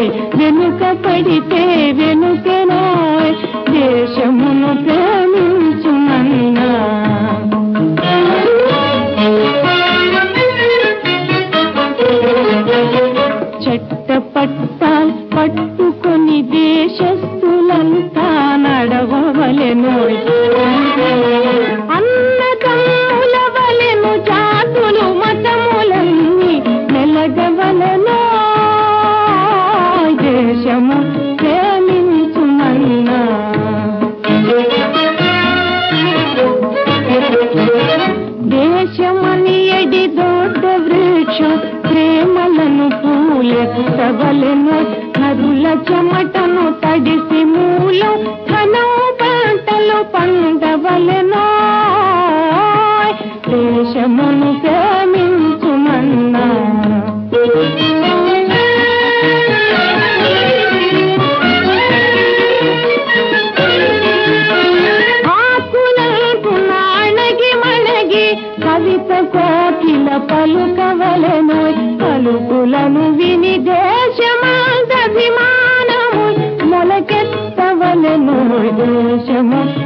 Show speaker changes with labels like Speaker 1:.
Speaker 1: వెనుక పడితే వెనుకెనోయ్ దేశమును ప్రేమించుమన్నా చెట్ట పట్టాల్ పట్టుకొని దేశస్థులంతా నడవవలెనోయ్ అన్నదమ్ముల వలెను జాతులు మతములన్నీ మెలగవలెనో దేశము ప్రేమించుమన్నా దేశమని ఎడి దొడ్డ వృక్షం ప్రేమలను పూలెత్తవలెను నరుల చెమటను తడిసి మూలం ధనం పంటలు పండవలెనో దేశమును ప్రేమించుమన్నా ఆకులకు నాణగి మణగి కవిత కోకిల పలుకవలెను పలుకులను విని దేశమాభిమానము మొలకెత్తవలెను దేశము